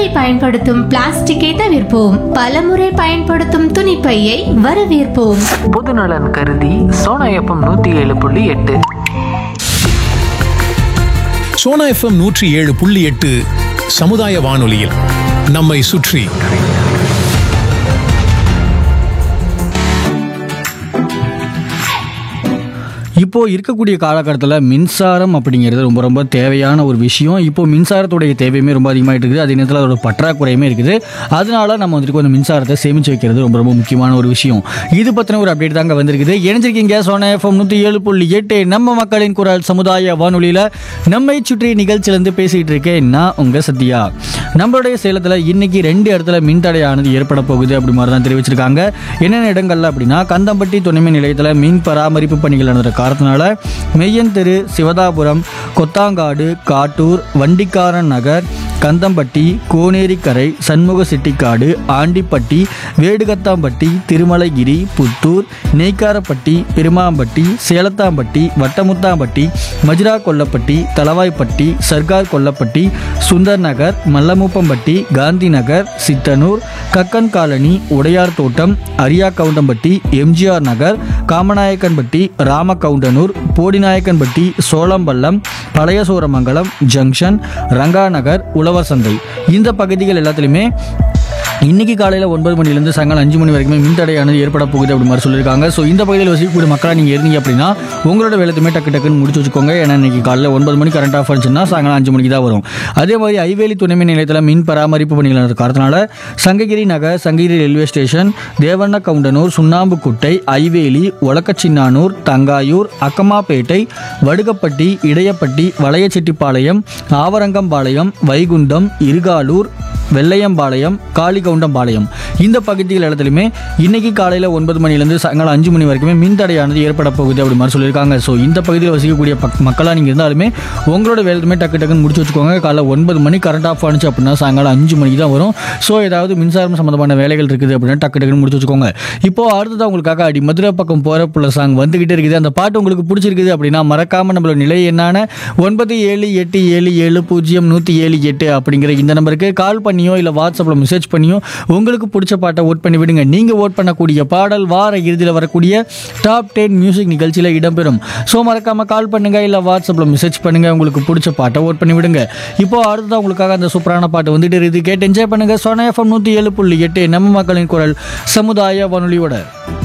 பயன்படுத்தும் பிளாஸ்டிக்கை தவிர்ப்போம் பலமுறை பயன்படுத்தும் துணிப்பையை வரவேற்போம் பொதுநலன் கருதி சோனா எஃப்எம் நூற்றி ஏழு புள்ளி எட்டு சோனா எஃப்எம் நூற்றி ஏழு புள்ளி எட்டு சமுதாய வானொலியில் நம்மை சுற்றி இப்போ இருக்கக்கூடிய காலகட்டத்தில் மின்சாரம் அப்படிங்கிறது ரொம்ப ரொம்ப தேவையான ஒரு விஷயம் இப்போ மின்சாரத்துடைய தேவையுமே ரொம்ப அதிகமாகிட்டு இருக்குது அதே நேரத்தில் அதோட பற்றாக்குறையுமே இருக்குது அதனால நம்ம வந்துட்டு கொஞ்சம் மின்சாரத்தை சேமிச்சு வைக்கிறது ரொம்ப ரொம்ப முக்கியமான ஒரு விஷயம் இது பற்றின ஒரு அப்டேட் தாங்க வந்திருக்குது இணைஞ்சிருக்கீங்க சோனா எஃப்எம் நூற்றி ஏழு புள்ளி எட்டு நம்ம மக்களின் குரல் சமுதாய வானொலியில் நம்மை சுற்றி நிகழ்ச்சியிலேருந்து பேசிகிட்டு இருக்கேன் நான் உங்கள் சத்யா நம்மளுடைய சேலத்தில் இன்னைக்கு ரெண்டு இடத்துல மின்தடையானது ஏற்பட போகுது அப்படி மாதிரி தான் தெரிவிச்சிருக்காங்க என்னென்ன இடங்கள்ல அப்படின்னா கந்தம்பட்டி துணைமின் நிலையத்தில் மின் பராமரிப்பு பணிகள் நடந்த காரணத்தினால மெய்யன் தெரு சிவதாபுரம் கொத்தாங்காடு காட்டூர் வண்டிக்காரன் நகர் கந்தம்பட்டி கோனேரிக்கரை சண்முக செட்டிக்காடு ஆண்டிப்பட்டி வேடுகத்தாம்பட்டி திருமலைகிரி புத்தூர் நெய்க்காரப்பட்டி பெருமாம்பட்டி சேலத்தாம்பட்டி வட்டமுத்தாம்பட்டி மஜ்ரா கொல்லப்பட்டி தளவாய்ப்பட்டி சர்க்கார் கொல்லப்பட்டி சுந்தர் நகர் மல்லமுப்பம்பட்டி காந்தி நகர் சித்தனூர் கக்கன் காலனி உடையார் தோட்டம் அரியா கவுண்டம்பட்டி எம்ஜிஆர் நகர் காமநாயக்கன்பட்டி ராமகவுண்டனூர் போடிநாயக்கன்பட்டி சோளம்பள்ளம் பழைய சூரமங்கலம் ஜங்ஷன் ரங்கா நகர் உழவர் சந்தை இந்த பகுதிகள் எல்லாத்துலேயுமே இன்னைக்கு காலையில் ஒன்பது மணிலேருந்து சாயங்காலம் அஞ்சு மணி வரைக்குமே மின்தடையானது ஏற்பட போகுது அப்படி மாதிரி சொல்லியிருக்காங்க ஸோ இந்த பகுதியில் வசிக்கக்கூடிய மக்களாக நீங்கள் இருந்தீங்க அப்படின்னா உங்களோட வேலையுமே டக்கு டக்குன்னு முடிச்சு வச்சுக்கோங்க ஏன்னா இன்னைக்கு காலையில் ஒன்பது மணி கரண்ட் ஆஃப் ஆச்சுன்னா சாயங்காலம் அஞ்சு மணிக்கு தான் வரும் அதே மாதிரி ஐவேலி துணைமின் நிலையத்தில் மின் பராமரிப்பு பணிகள் நடந்த காரணத்தினால சங்ககிரி நகர் சங்ககிரி ரயில்வே ஸ்டேஷன் தேவண்ண கவுண்டனூர் சுண்ணாம்புக்குட்டை ஐவேலி ஒலக்கச்சின்னானூர் தங்காயூர் அக்கமாப்பேட்டை வடுகப்பட்டி இடையப்பட்டி வளையச்செட்டிப்பாளையம் ஆவரங்கம்பாளையம் வைகுண்டம் இருகாலூர் வெள்ளையம்பாளையம் காளிகவுண்டம்பாளையம் இந்த பகுதிகள் இடத்துலையுமே இன்னைக்கு காலையில் ஒன்பது மணிலேருந்து சாயங்காலம் அஞ்சு மணி வரைக்குமே மின்தடையானது ஏற்பட போகுது அப்படி மாதிரி சொல்லியிருக்காங்க ஸோ இந்த பகுதியில் வசிக்கக்கூடிய பக் மக்களாக நீங்கள் இருந்தாலுமே உங்களோட வேலையுமே டக்கு டக்குன்னு முடிச்சு வச்சுக்கோங்க காலைல ஒன்பது மணி கரண்ட் ஆஃப் ஆனிச்சு அப்படின்னா சாயங்காலம் அஞ்சு மணிக்கு தான் வரும் ஸோ ஏதாவது மின்சாரம் சம்மந்தமான வேலைகள் இருக்குது அப்படின்னா டக்கு டக்குன்னு முடிச்சு வச்சுக்கோங்க இப்போ அடுத்ததான் உங்களுக்காக அடி மதுரை பக்கம் போகிற புள்ள சாங் வந்துகிட்டே இருக்குது அந்த பாட்டு உங்களுக்கு பிடிச்சிருக்குது அப்படின்னா மறக்காம நம்மளோட நிலை என்னான ஒன்பது ஏழு எட்டு ஏழு ஏழு பூஜ்ஜியம் நூற்றி ஏழு எட்டு அப்படிங்கிற இந்த நம்பருக்கு கால் பண்ணியோ இல்லை வாட்ஸ்அப்பில் மெசேஜ் பண்ணியோ உங்களுக்கு பிடிச்ச பாட்டை ஓட் பண்ணி விடுங்க நீங்கள் ஓட் பண்ணக்கூடிய பாடல் வார இறுதியில் வரக்கூடிய டாப் டென் மியூசிக் நிகழ்ச்சியில் இடம்பெறும் ஸோ மறக்காம கால் பண்ணுங்க இல்லை வாட்ஸ்அப்பில் மெசேஜ் பண்ணுங்க உங்களுக்கு பிடிச்ச பாட்டை ஓட் பண்ணி விடுங்க இப்போ அடுத்ததான் உங்களுக்காக அந்த சூப்பரான பாட்டு வந்துட்டு இருக்குது கேட்டு என்ஜாய் பண்ணுங்க சோனா எஃப்எம் நூற்றி ஏழு புள்ளி எட்டு நம்ம மக்களின் குரல் சமுதாய வானொலியோட